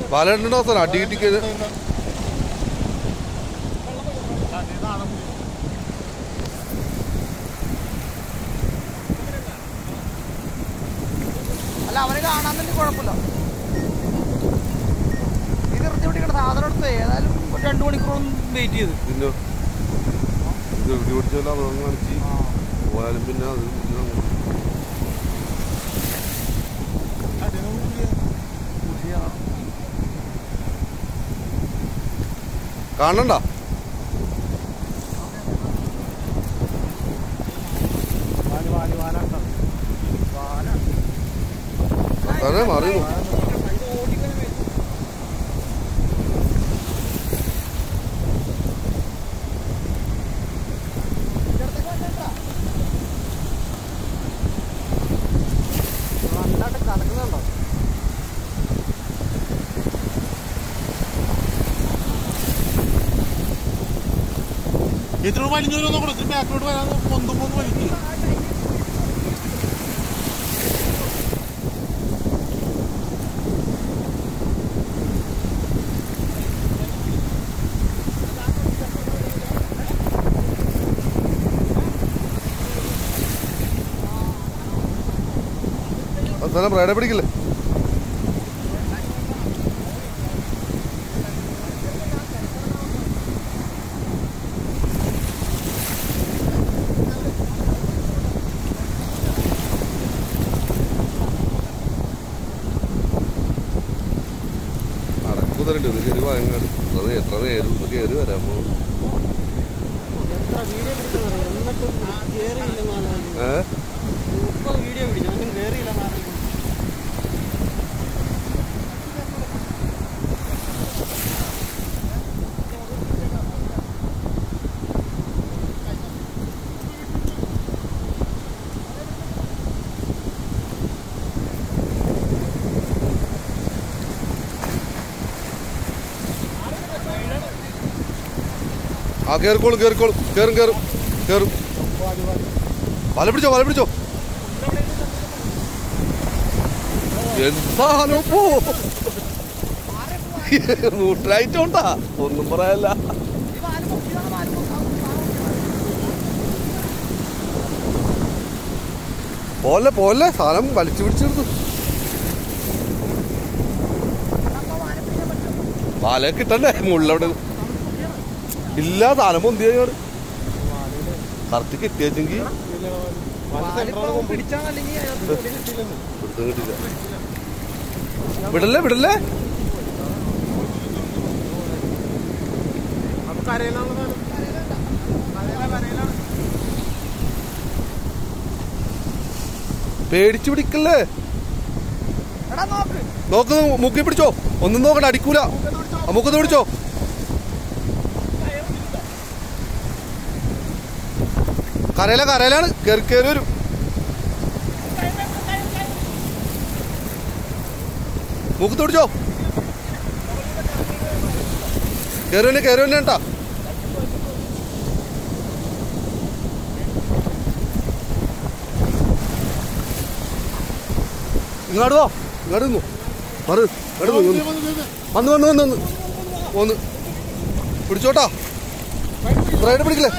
പാലേട്ടൻ്റെ അവസ്ഥ അടി കിട്ടിക്കത് അല്ല അവനെ കാണാൻ തന്നെ കുഴപ്പമില്ല ഇത് എറിഞ്ഞു പിടിക്കണ സാധനം എടുത്ത് ഏതായാലും ഒരു രണ്ട് മണിക്കൂറൊന്നും വെയിറ്റ് ചെയ്ത് പിന്നെ ഇത് ഇടി പിടിച്ചല്ല അപകടം കാണിച്ച് പോയാലും പിന്നെ അത് പിന്നെ അങ്ങ് കാണണ്ട തന്നെ മാറിയോ നന്നായിട്ട് കലക്കുന്നുണ്ടോ ഇത്ര വലിഞ്ഞൊരു കുറച്ച് ബാക്കിലോട്ട് വരാതെ പൊന്തുമ്പോ വലിക്കുക അവസാനം ബ്രൈഡെ പിടിക്കില്ലേ നടക്കുന്നുണ്ട് ഇത് കയറി വാങ്ങാൻ എത്ര നേ- എത്ര നേരം ഇത് കയറി വരാൻ പോകും എത്ര വീഡിയോ പിടിച്ചെന്നറിയോ എന്നിട്ടും കയറിയില്ലെന്നാണ് ഏഹ് മുപ്പത് വീഡിയോ പിടിച്ചു ഒന്നും കയറിയില്ലെന്നാണ് ആ കയറിക്കോളും കയറിക്കോളും കയറും കയറും കയറും വല പിടിച്ചോ വല പിടിച്ചോ എന്താണോ പോ നൂറ്റായിട്ടുണ്ടാ ഒന്നും പറയാല്ല പോലെ പോലെ സാധനം വലിച്ചു പിടിച്ചെടുത്തു വാല കിട്ടണ്ടേ മുള്ളവിടെ ഇല്ല സാധനം പൊന്തിയോട് കറക്റ്റ് കിട്ടിയെങ്കിൽ പിടിച്ചാണെങ്കിൽ പിടുത്തം കിട്ടില്ല വിടല്ലേ വിടല്ലേ പേടിച്ചു പിടിക്കല്ലേ എടാ നോക്ക് നോക്ക് മുക്കി പിടിച്ചോ ഒന്നും നോക്കണ്ട അടിക്കൂല മുക്കത്ത് പിടിച്ചോ കരയില കരയിലാണ് കയറി കയറി വരും മുക്കത്ത് പിടിച്ചോ കയറി തന്നെ കയറി തന്നെ കേട്ടാ ഇങ്ങോട്ട് പോ ഇങ്ങോട്ട് നിന്നു മറു ഇങ്ങോട്ട് നിന്നു വന്ന് വന്ന് വന്ന് വന്ന് ഒന്ന് പിടിച്ചോട്ടാ ബ്രൈഡ് പിടിക്കില്ലേ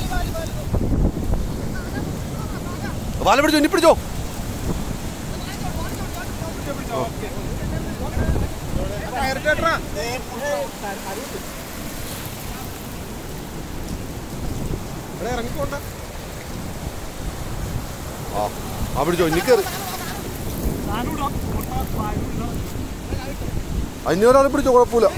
വാല പിടിച്ചോ ഇനി പിടിച്ചോ ആ ആ പിടിച്ചോ ഇനി കയറി അഞ്ഞൂറാളെ പിടിച്ചോ കുഴപ്പമില്ല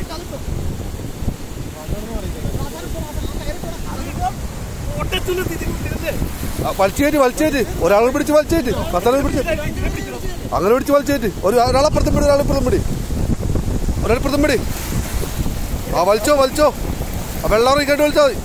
ആ, വലിച്ചേറ്റ് വലിച്ചേറ്റ് ഒരാളെ പിടിച്ച് വലിച്ചേറ്റ് പത്താളെ പിടിച്ച് അങ്ങനെ പിടിച്ച് വലിച്ചേറ്റ് ഒരു ഒരാളപ്പുറത്തും പിടി ഒരാളപ്പുറത്തും പിടി ഒരാളപ്പുറത്തും പിടി ആ വലിച്ചോ വലിച്ചോ ആ വെള്ളം ഇറങ്ങിക്കാട്ട് വലിച്ചാൽ മതി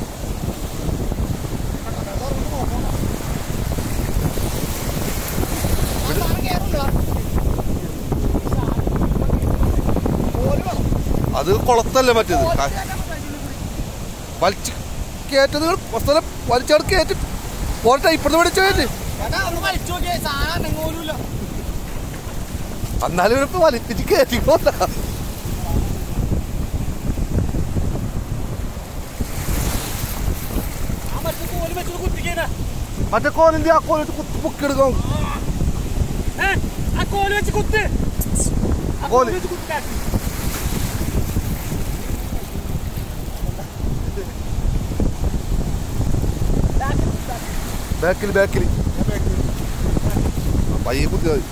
അത് കുളത്തല്ലേ മറ്റേത് ക- വലിച്ച് കയറ്റത് സ്ഥലം വലിച്ചവിടെ കയറ്റി പോരട്ടെ ഇപ്പുറത്ത് പിടിച്ചു കയറ്റി എടാ ഒന്ന് വലിച്ചു നോക്കിയേ സാധനം അനങ്ങൂലുമില്ല എന്നാലും ഇപ്പൊ വലിപ്പിച്ച് കയറ്റിക്കോട്ടെ മറ്റേ കോലിന്റെ ആ കോലിട്ട് കുത്തി പൊക്കിയെടുക്കാം ആ കോല് വെച്ച് കുത്ത് ആ കോല്. വെച്ച് കുത്താക്കി ബാക്കിൽ ബാക്കിൽ പയ്യെ കുത്തി മതി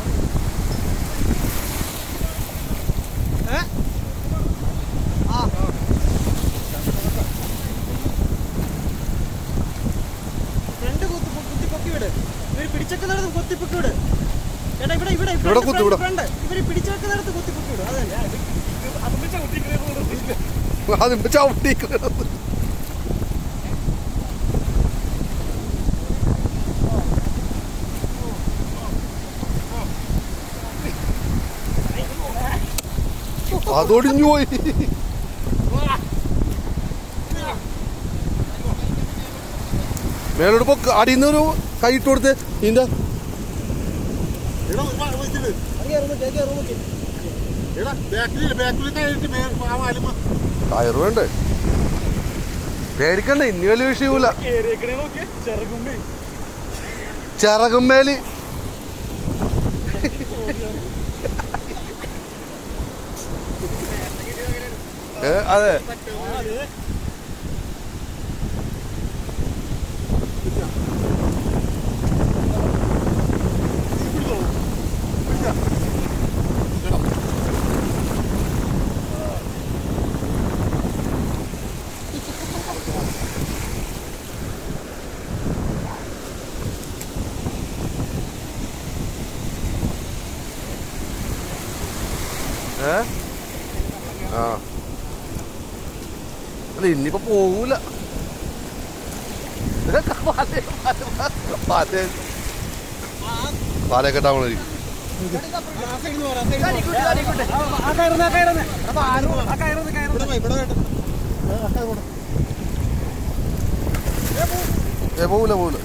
ഫ്രണ്ട് കുത്തി കുത്തി പൊക്കി വിട് ഇവര് പിടിച്ചേക്കുന്നിടത്ത് കുത്തി പൊക്കി വിട് ചേട്ടാ ഇവിടെ ഇവിടെ ഇവിടെ കുത്ത്, ഇവിടെ. ഫ്രണ്ട് ഇവര് പിടിച്ചേക്കുന്നിടത്ത് കുത്തി പൊക്കി വിടും അതല്ലേ അതിപ്പോ ചവിട്ടിക്കുന്നത് അതൊടിഞ്ഞു പോയി മേലോട്ട് പൊക്ക് അടിയിൽ ഒരു കൈ ഇട്ട് കൊടുത്ത് ഇതിന്റെ എടാ വെച്ചിട്ട് എടാ ബാക്കിൽ ബാക്കിൽ കഴിഞ്ഞിട്ട് മേ ആ വാലുമ കയറ് വേണ്ടേ പേടിക്കണ്ട ഇനി വലിയ വിഷയമില്ല കേറിയേക്കണേ നോക്കിയേ ചെറുകുമ്പി ചിറകുമ്മേല് ഏ, അതെ ഏ ആ അല്ല ഇനിയിപ്പോ പോകൂല ഇതൊക്കെ പാലേ- പാലേ- പാലേ- പാലേ കെട്ടാൻ മതി ആ കയറുന്ന ആ കയറുന്ന ആ കയറുന്ന കയറുന്ന ഇവിടെ വേണ്ട ഏ പോകൂല പോകൂല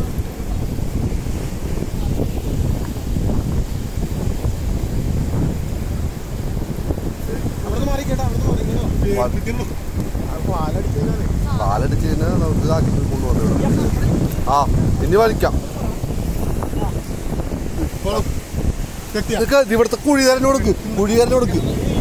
അവിടെ മാറിക്കേട്ടാ അവിടെ മാറിക്കോ പാലടിച്ചാലേ പാലടിച്ച് കഴിഞ്ഞാൽ നമുക്ക് ഇതാക്കി കൊണ്ടുവന്നു ആ ഇനി വലിക്കാം കെട്ടിയ ഇതൊക്കെ ഇവിടുത്തെ കുഴി തരഞ്ഞു കൊടുക്ക് കുഴി തരഞ്ഞു കൊടുക്ക്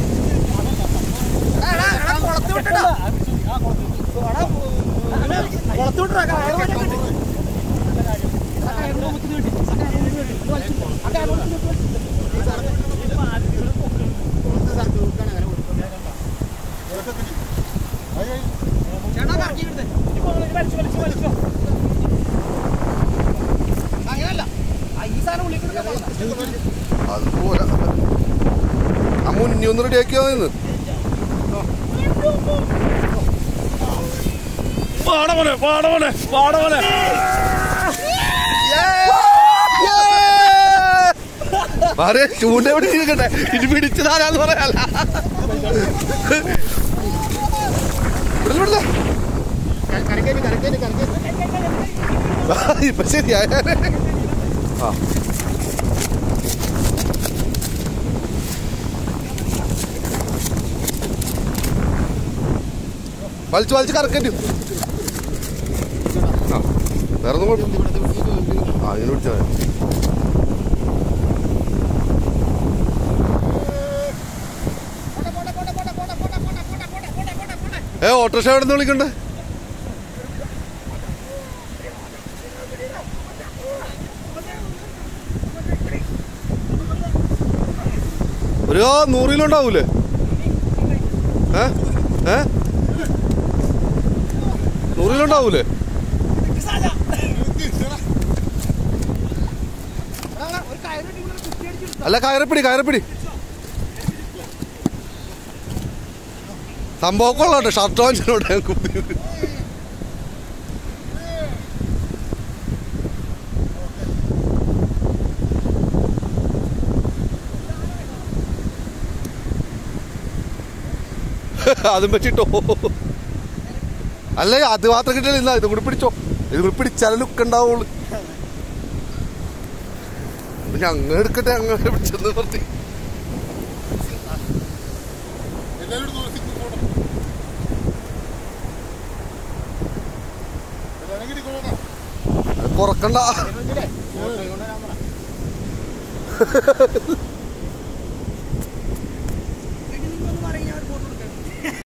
അങ്ങനല്ല ഈ സാധനം ഉള്ളിൽ കൂടെ പോകണം. അത് പോരാ ആ മുന്നി ഒന്ന് റെഡിയാക്കിയാ നിന്ന് പാടവനെ പാടവനെ പാടവനെ മാറിയ ചൂണ്ട പിടിച്ചിരിക്കട്ടെ ഇനി പിടിച്ചതാരാന്ന് പറയാല്ല വിടല് വിടല്. ആ, ഇപ്പൊ ശരിയായ ആ വലിച്ചു വലിച്ച് കറക്കണ്ടി ആ വേറെ ഒന്നും കുഴപ്പം ആ ഇതിന് പിടിച്ചാൽ മതി ഏ ഓട്ടോറിക്ഷ എവിടെ നിന്ന് വിളിക്കണ്ടേ ഒരു നൂറ് കിലോ ഉണ്ടാവൂലേ ഏ ഏ നൂറ് കിലോ ഉണ്ടാവൂലേ ഒരു കയറിട്ട് ഇവിടെ കുത്തി അടിച്ചിട്ട് അല്ല കയറപ്പിടി കയറപ്പിടി സംഭവം കൊള്ളാട്ടെ ഷർട്ട് വാങ്ങിച്ചോട്ടെ കുത്തി അതും വെച്ചിട്ടോ അല്ല അത് മാത്രം കിട്ടില്ല ഇത് കൂടി പിടിച്ചോ ഇത് കൂടി പിടിച്ചാലേ ലുക്ക് ഉണ്ടാവുള്ളൂ പിന്നെ അങ്ങ് എടുക്കട്ടെ അങ്ങ് പിടിച്ചെന്ന് പറഞ്ഞു എല്ലാവരും നോക്കി പോകണം എല്ലാവരും കിട്ടിക്കോളാം മുറക്കണ്ട